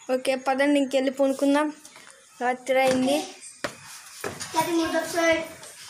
Okay పదండి ఇంకెళ్ళి పూనుకుందాం రాత్రి అయింది Let me move upside.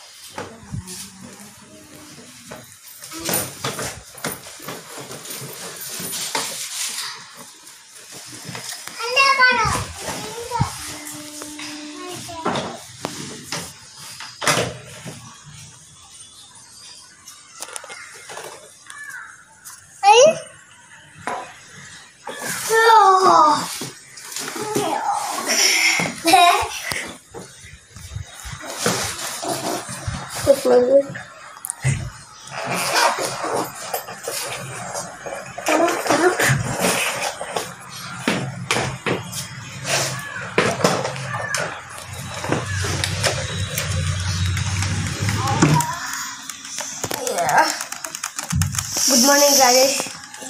Good morning Rajesh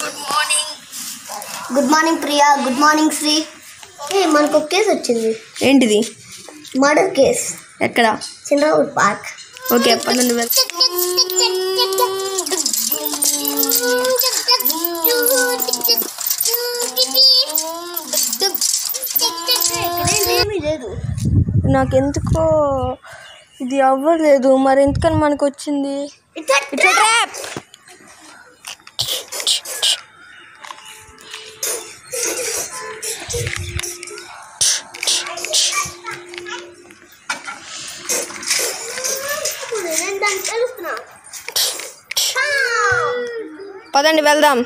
good morning Priya good morning Sri ఏ మనకు ఒక కేసు వచ్చింది ఏంటిది మర్డర్ కేస్ ఎక్కడ చంద్రవుడ్ పార్క్ ఓకే పదండి వెళ్దాం ఏమీ లేదు నాకెందుకో ఇది అవ్వలేదు మరి ఎందుకని మనకు వచ్చింది ఇట్లా ట్రాప్ నేను దాన్ని తెలుస్తున్నా పదండి వెళ్దాం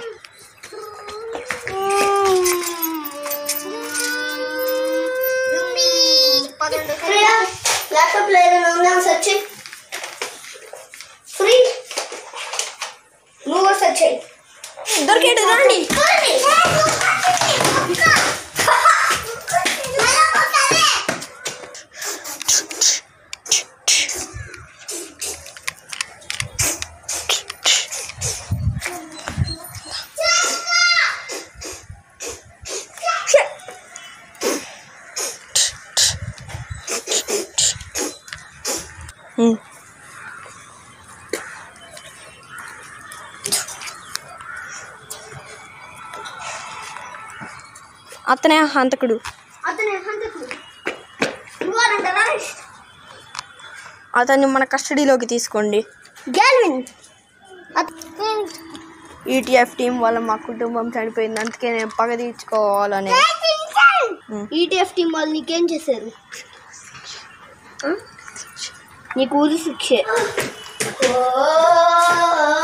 ప్రియా ల్యాప్టాప్ లో ఏదైనా ఉందా సెర్చ్ చేయి ఫ్రీ నువ్వు కూడా సెర్చ్ చేయి దొరికేది రండి ఉమ్. అతనే హంతకుడు అతనే హంతకుడు నువ్వారంటారా అతన్ని మన కస్టడీలోకి తీసుకోండి గ్యాల్విన్ ఈటీఎఫ్ టీం వల్ల మా కుటుంబం చనిపోయింది అందుకే నేను పగ తీర్చుకోవాలని ఈటీఎఫ్ టీం వాళ్ళు నీకేం చేశారు నీకు ఊరి శిక్షే